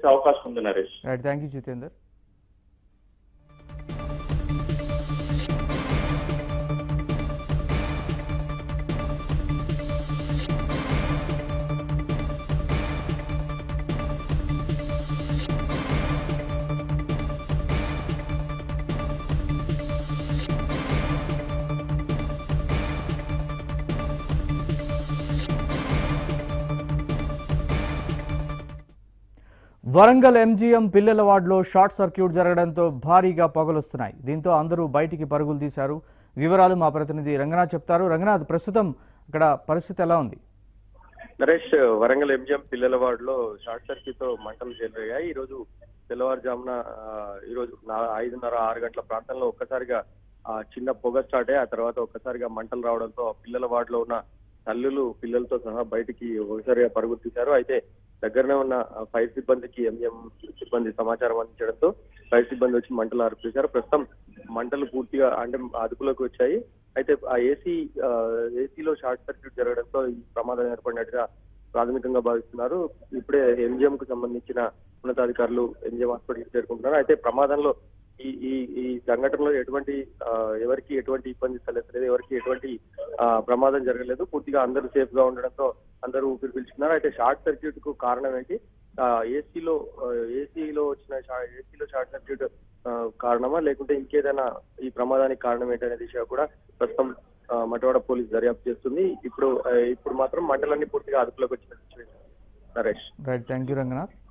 వచ్చే అవకాశం ఉంది Naresh right thank you Jitender Warangal MGM పిల్లల వార్డులో షార్ట్ సర్క్యూట్ జరగడంతో భారీగా పొగలొస్తున్నాయి దీంతో అందరూ బయటికి పరుగులు తీశారు వివరాలు మా ప్రతినిధి రంగనాథ్ చెప్తారు రంగనాథ్ ప్రస్తుతం అక్కడ పరిస్థితి ఎలా ఉంది నరేష్ వరంగల్ ఎంజిఎం పిల్లల వార్డులో షార్ట్ సర్క్యూట్ తో మంటలు చెలరేగాయి ఈ రోజు తెల్లవారుజామున ఆ, ఈ రోజు నా- ఐదున్నర ఆరు గంటల ప్రాంతంలో ఒక్కసారిగా ఆ చిన్న పొగ స్టార్ట్ అయ్యి ఆ తర్వాత ఒక్కసారిగా మంటలు రావడంతో ఆ పిల్లల వార్డులో ఉన్న తల్లులు పిల్లలతో సహా బయటికి ఒకసారిగా పరుగులు తీశారు అయితే దగ్గరనే ఉన్న ఆ ఫైర్ సిబ్బందికి ఎంజిఎం సిబ్బంది సమాచారం అందించడంతో ఫైర్ సిబ్బంది వచ్చి మంటలు ఆర్పేశారు ప్రస్తుతం మంటలు పూర్తిగా అంటే అదుపులోకి వచ్చాయి అయితే ఆ ఏసీ ఏసీలో షార్ట్ సర్క్యూట్ జరగడంతో ఈ ప్రమాదం ఏర్పడినట్టుగా ప్రాథమికంగా భావిస్తున్నారు ఇప్పుడే ఎంజిఎం కు సంబంధించిన ఉన్నతాధికారులు ఎంజిఎం హాస్పిటల్కి చేరుకుంటున్నారు అయితే ప్రమాదంలో ఈ ఈ ఈ సంఘటనలో ఎటువంటి ఆ, ఎవరికి ఎటువంటి ఇబ్బంది తలెత్తలేదు ఎవరికి ఎటువంటి ఆ, ప్రమాదం జరగలేదు పూర్తిగా అందరూ సేఫ్ గా ఉండడంతో అందరూ ఊపిరి పీల్చుకున్నారు అయితే షార్ట్ సర్క్యూట్ కు కారణం ఏంటి ఏసీలో ఏసీలో వచ్చిన ఏసీలో షార్ట్ సర్క్యూట్ ఆ, కారణమా లేకుంటే ఇంకేదైనా ఈ ప్రమాదానికి కారణం ఏంటనే దిశగా కూడా ప్రస్తుతం ఆ, మటవాడ పోలీస్ దర్యాప్తు చేస్తుంది ఇప్పుడు ఆ, ఇప్పుడు మాత్రం మంటలన్నీ పూర్తిగా అదుపులోకి వచ్చిన situation Naresh right thank you Ranganath